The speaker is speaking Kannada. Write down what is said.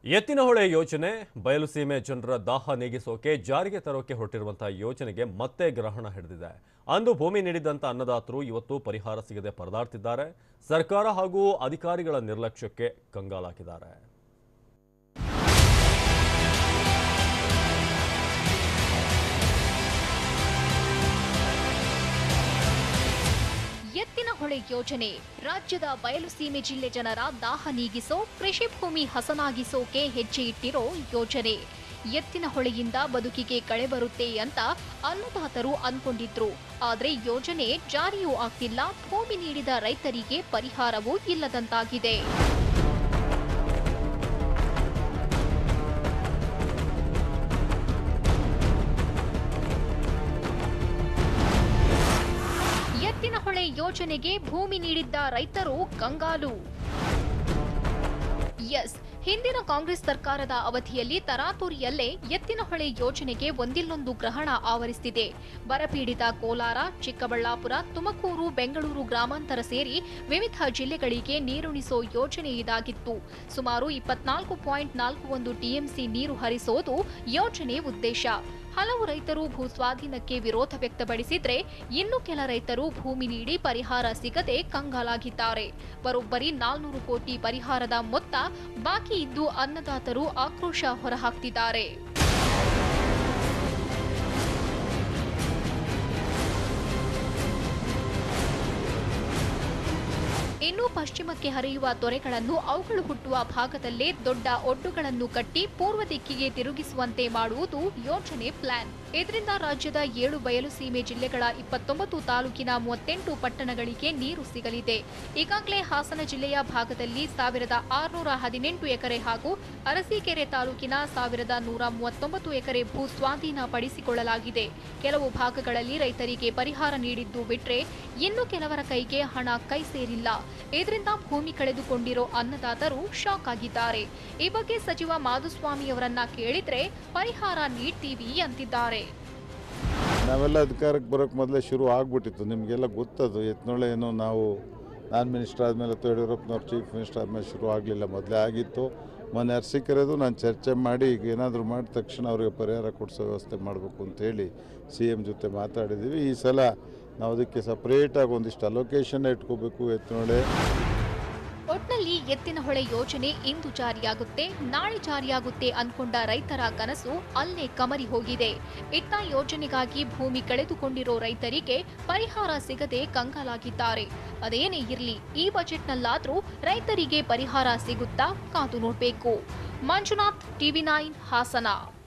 ಎತ್ತಿನಹೊಳೆ ಯೋಜನೆ ಬಯಲುಸೀಮೆ ಜನರ ದಾಹ ನೀಗಿಸೋಕೆ ಜಾರಿಗೆ ತರೋಕೆ ಹೊರಟಿರುವಂತಹ ಯೋಜನೆಗೆ ಮತ್ತೆ ಗ್ರಹಣ ಹಿಡಿದಿದೆ ಅಂದು ಭೂಮಿ ನೀಡಿದಂತ ಅನ್ನದಾತರು ಇವತ್ತು ಪರಿಹಾರ ಸಿಗದೆ ಪರದಾಡ್ತಿದ್ದಾರೆ ಸರ್ಕಾರ ಹಾಗೂ ಅಧಿಕಾರಿಗಳ ನಿರ್ಲಕ್ಷ್ಯಕ್ಕೆ ಕಂಗಾಲಾಗಿದ್ದಾರೆ ಎತ್ತಿನಹೊಳೆ ಯೋಜನೆ ರಾಜ್ಯದ ಬಯಲುಸೀಮೆ ಜಿಲ್ಲೆ ಜನರ ದಾಹ ನೀಗಿಸೋ ಕೃಷಿ ಭೂಮಿ ಹಸನಾಗಿಸೋಕೆ ಹೆಜ್ಜೆ ಇಟ್ಟಿರೋ ಯೋಜನೆ ಎತ್ತಿನಹೊಳೆಯಿಂದ ಬದುಕಿಗೆ ಕಳೆ ಬರುತ್ತೆ ಅಂತ ಅನ್ನದಾತರು ಅನ್ಕೊಂಡಿದ್ರು ಆದ್ರೆ ಯೋಜನೆ ಜಾರಿಯೂ ಆಗ್ತಿಲ್ಲ ಭೂಮಿ ನೀಡಿದ ರೈತರಿಗೆ ಪರಿಹಾರವೂ ಇಲ್ಲದಂತಾಗಿದೆ ಎತ್ತಿನಹೊಳೆ ಯೋಜನೆಗೆ ಭೂಮಿ ನೀಡಿದ್ದ ರೈತರು ಕಂಗಾಲು ಎಸ್ ಹಿಂದಿನ ಕಾಂಗ್ರೆಸ್ ಸರ್ಕಾರದ ಅವಧಿಯಲ್ಲಿ ತರಾತುರಿಯಲ್ಲೇ ಎತ್ತಿನಹೊಳೆ ಯೋಜನೆಗೆ ಒಂದಿಲ್ಲೊಂದು ಗ್ರಹಣ ಆವರಿಸುತ್ತಿದೆ ಬರಪೀಡಿತ ಕೋಲಾರ ಚಿಕ್ಕಬಳ್ಳಾಪುರ ತುಮಕೂರು ಬೆಂಗಳೂರು ಗ್ರಾಮಾಂತರ ಸೇರಿ ವಿವಿಧ ಜಿಲ್ಲೆಗಳಿಗೆ ನೀರುಣಿಸೋ ಯೋಜನೆ ಇದಾಗಿತ್ತು ಸುಮಾರು ಇಪ್ಪತ್ನಾಲ್ಕು ಪಾಯಿಂಟ್ ನಾಲ್ಕು ಒಂದು ಟಿಎಂಸಿ ನೀರು ಹರಿಸೋದು ಯೋಜನೆ ಉದ್ದೇಶ ಹಲವು ರೈತರು ಭೂ ಸ್ವಾಧೀನಕ್ಕೆ ವಿರೋಧ ವ್ಯಕ್ತಪಡಿಸಿದ್ರೆ ಇನ್ನು ಕೆಲ ರೈತರು ಭೂಮಿ ನೀಡಿ ಪರಿಹಾರ ಸಿಗದೆ ಕಂಗಾಲಾಗಿದ್ದಾರೆ ಬರೋಬ್ಬರಿ ನಾಲ್ನೂರು ಕೋಟಿ ಪರಿಹಾರದ ಮೊತ್ತ ಬಾಕಿ ಇದ್ದು ಅನ್ನದಾತರು ಆಕ್ರೋಶ ಹೊರಹಾಕ್ತಿದ್ದಾರೆ ಇನ್ನು ಪಶ್ಚಿಮಕ್ಕೆ ಹರಿಯುವ ತೊರೆಗಳನ್ನು ಅವುಗಳು ಹುಟ್ಟುವ ಭಾಗದಲ್ಲೇ ದೊಡ್ಡ ಒಡ್ಡುಗಳನ್ನು ಕಟ್ಟಿ ಪೂರ್ವ ದಿಕ್ಕಿಗೆ ತಿರುಗಿಸುವಂತೆ ಮಾಡುವುದು ಯೋಜನೆ ಪ್ಲಾನ್ ಇದರಿಂದ ರಾಜ್ಯದ ಏಳು ಬಯಲು ಸೀಮೆ ಜಿಲ್ಲೆಗಳ ಇಪ್ಪತ್ತೊಂಬತ್ತು ತಾಲೂಕಿನ ಮೂವತ್ತೆಂಟು ಪಟ್ಟಣಗಳಿಗೆ ನೀರು ಸಿಗಲಿದೆ ಈಗಾಗಲೇ ಹಾಸನ ಜಿಲ್ಲೆಯ ಭಾಗದಲ್ಲಿ ಸಾವಿರದ ಆರುನೂರ ಹದಿನೆಂಟು ಎಕರೆ ಹಾಗೂ ಅರಸೀಕೆರೆ ತಾಲೂಕಿನ ಸಾವಿರದ ನೂರ ಮೂವತ್ತೊಂಬತ್ತು ಎಕರೆ ಭೂ ಸ್ವಾಧೀನ ಪಡಿಸಿಕೊಳ್ಳಲಾಗಿದೆ ಕೆಲವು ಭಾಗಗಳಲ್ಲಿ ರೈತರಿಗೆ ಪರಿಹಾರ ನೀಡಿದ್ದು ಬಿಟ್ರೆ ಇನ್ನು ಕೆಲವರ ಕೈಗೆ ಹಣ ಕೈ ಸೇರಿಲ್ಲ ಇದರಿಂದ ಭೂಮಿ ಕಳೆದುಕೊಂಡಿರೋ ಅನ್ನದಾತರು ಶಾಕ್ ಆಗಿದ್ದಾರೆ ಈ ಬಗ್ಗೆ ಸಚಿವ ಮಾಧುಸ್ವಾಮಿಯವರನ್ನ ಕೇಳಿದ್ರೆ ಪರಿಹಾರ ನೀಡ್ತೀವಿ ಅಂತಿದ್ದಾರೆ ನಾವೆಲ್ಲ ಅಧಿಕಾರಕ್ಕೆ ಬರೋಕ್ಕೆ ಮೊದಲೇ ಶುರು ಆಗಿಬಿಟ್ಟಿತ್ತು ನಿಮಗೆಲ್ಲ ಗೊತ್ತದು ಎತ್ನೊಳೆ ಏನು ನಾವು ನಾನು ಮಿನಿಸ್ಟರ್ ಆದಮೇಲೆ ಅಥವಾ ಯಡಿಯೂರಪ್ಪನವ್ರು ಚೀಫ್ ಮಿನಿಸ್ಟರ್ ಆದಮೇಲೆ ಶುರು ಆಗಲಿಲ್ಲ ಮೊದಲೇ ಆಗಿತ್ತು ಮೊನ್ನೆ ಅರಸೀಕೆರೆದು ನಾನು ಚರ್ಚೆ ಮಾಡಿ ಈಗ ಏನಾದರೂ ಮಾಡಿದ ತಕ್ಷಣ ಅವರಿಗೆ ಪರಿಹಾರ ಕೊಡಿಸೋ ವ್ಯವಸ್ಥೆ ಮಾಡಬೇಕು ಅಂತೇಳಿ ಸಿ ಎಮ್ ಜೊತೆ ಮಾತಾಡಿದ್ದೀವಿ ಈ ಸಲ ನಾವು ಅದಕ್ಕೆ ಸಪ್ರೇಟಾಗಿ ಒಂದಿಷ್ಟು ಅಲೋಕೇಶನ್ ಇಟ್ಕೋಬೇಕು ಎತ್ನೊಳೆ ಒಟ್ನಲ್ಲಿ ಎತ್ತಿನಹೊಳೆ ಯೋಜನೆ ಇಂದು ಜಾರಿಯಾಗುತ್ತೆ ನಾಳೆ ಜಾರಿಯಾಗುತ್ತೆ ಅನ್ಕೊಂಡ ರೈತರ ಕನಸು ಅಲ್ಲೇ ಕಮರಿ ಹೋಗಿದೆ ಇತ್ತ ಯೋಜನೆಗಾಗಿ ಭೂಮಿ ಕಳೆದುಕೊಂಡಿರೋ ರೈತರಿಗೆ ಪರಿಹಾರ ಸಿಗದೆ ಕಂಗಾಲಾಗಿದ್ದಾರೆ ಅದೇನೇ ಇರ್ಲಿ ಈ ಬಜೆಟ್ನಲ್ಲಾದ್ರೂ ರೈತರಿಗೆ ಪರಿಹಾರ ಸಿಗುತ್ತಾ ಕಾದು ನೋಡ್ಬೇಕು ಮಂಜುನಾಥ್ ಟಿವಿ ನೈನ್ ಹಾಸನ